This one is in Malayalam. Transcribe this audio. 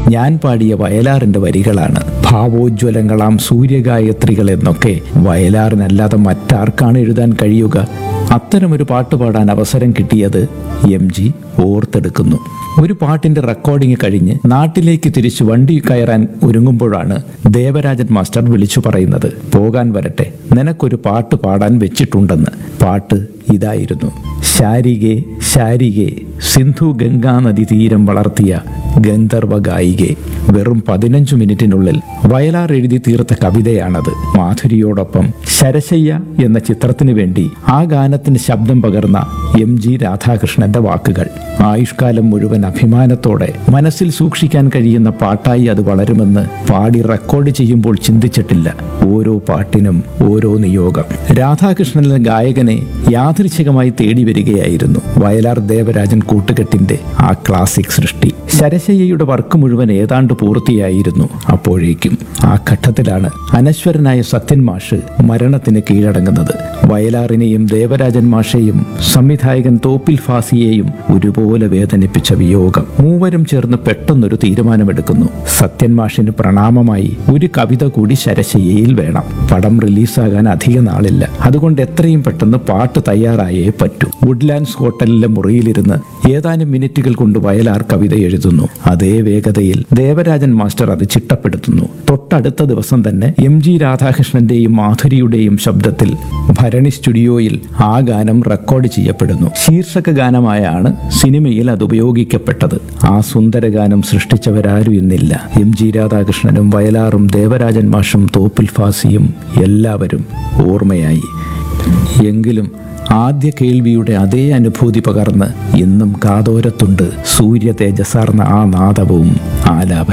ഞാൻ പാടിയ വയലാറിന്റെ വരികളാണ് ഭാവോജ്വലങ്ങളാം സൂര്യഗായത്രികൾ എന്നൊക്കെ വയലാറിനല്ലാതെ മറ്റാർക്കാണ് എഴുതാൻ കഴിയുക അത്തരമൊരു പാട്ട് പാടാൻ അവസരം കിട്ടിയത് എം ജി ഓർത്തെടുക്കുന്നു ഒരു പാട്ടിന്റെ റെക്കോർഡിംഗ് കഴിഞ്ഞ് നാട്ടിലേക്ക് തിരിച്ചു വണ്ടി കയറാൻ ഒരുങ്ങുമ്പോഴാണ് ദേവരാജൻ മാസ്റ്റർ വിളിച്ചു പറയുന്നത് പോകാൻ വരട്ടെ നിനക്കൊരു പാട്ട് പാടാൻ വെച്ചിട്ടുണ്ടെന്ന് പാട്ട് ഇതായിരുന്നു ശാരികെ ശാരികെ സിന്ധു ഗംഗാ നദി തീരം വളർത്തിയ ഗന്ധർവ ഗായികെ വെറും പതിനഞ്ചു മിനിറ്റിനുള്ളിൽ വയലാർ എഴുതി തീർത്ത കവിതയാണത് മാധുരിയോടൊപ്പം ശരശയ്യ എന്ന ചിത്രത്തിനു വേണ്ടി ആ ഗാനത്തിന് ശബ്ദം പകർന്ന എം ജി രാധാകൃഷ്ണന്റെ വാക്കുകൾ ആയുഷ്കാലം മുഴുവൻ അഭിമാനത്തോടെ മനസ്സിൽ സൂക്ഷിക്കാൻ കഴിയുന്ന പാട്ടായി അത് വളരുമെന്ന് പാടി റെക്കോർഡ് ചെയ്യുമ്പോൾ ചിന്തിച്ചിട്ടില്ല ഓരോ പാട്ടിനും ഓരോ നിയോഗം രാധാകൃഷ്ണൻ എന്ന ഗായകനെ യാദൃച്ഛികമായി തേടി വരികയായിരുന്നു വയലാർ ദേവരാജൻ കൂട്ടുകെട്ടിന്റെ ആ ക്ലാസിക് സൃഷ്ടി ശരശയ്യയുടെ വർക്ക് മുഴുവൻ ഏതാണ്ട് പൂർത്തിയായിരുന്നു അപ്പോഴേക്കും ആ ഘട്ടത്തിലാണ് അനശ്വരനായ സത്യൻ മാഷ് മരണത്തിന് കീഴടങ്ങുന്നത് വയലാറിനെയും ദേവരാജൻ മാഷെയും സംവിധായകൻ തോപ്പിൽ ഫാസിയെയും ഒരുപോലെ വേദനിപ്പിച്ച വിയോഗം മൂവരും ചേർന്ന് പെട്ടെന്നൊരു തീരുമാനമെടുക്കുന്നു സത്യൻ മാഷിന് പ്രണാമമായി ഒരു കവിത കൂടി ശരശയ്യയിൽ വേണം പടം റിലീസാകാൻ അധിക നാളില്ല അതുകൊണ്ട് എത്രയും പെട്ടെന്ന് പാട്ട് തയ്യാറായേ പറ്റൂ വുഡ്ലാൻഡ്സ് ഹോട്ടലിലെ മുറിയിലിരുന്ന് ഏതാനും മിനിറ്റുകൾ കൊണ്ട് വയലാർ കവിത എഴുതുന്നു അതേ വേഗതയിൽ ദേവരാജൻ മാസ്റ്റർ അത് ചിട്ടപ്പെടുത്തുന്നു തൊട്ടടുത്ത ദിവസം തന്നെ എം ജി രാധാകൃഷ്ണന്റെയും മാധുരിയുടെയും ശബ്ദത്തിൽ ഭരണി സ്റ്റുഡിയോയിൽ ആ ഗാനം റെക്കോർഡ് ചെയ്യപ്പെടുന്നു ശീർഷക ഗാനമായാണ് സിനിമയിൽ അത് ഉപയോഗിക്കപ്പെട്ടത് ആ സുന്ദര ഗാനം സൃഷ്ടിച്ചവരാരും ഇന്നില്ല എം ജി രാധാകൃഷ്ണനും വയലാറും ദേവരാജൻ മാഷും തോപ്പിൽ ഫാസിയും എല്ലാവരും ഓർമ്മയായി എങ്കിലും ആദ്യ കേൾവിയുടെ അതേ അനുഭൂതി പകർന്ന് ഇന്നും കാതോരത്തുണ്ട് സൂര്യ തേജസാർന്ന ആ നാദവും ആലാപനവും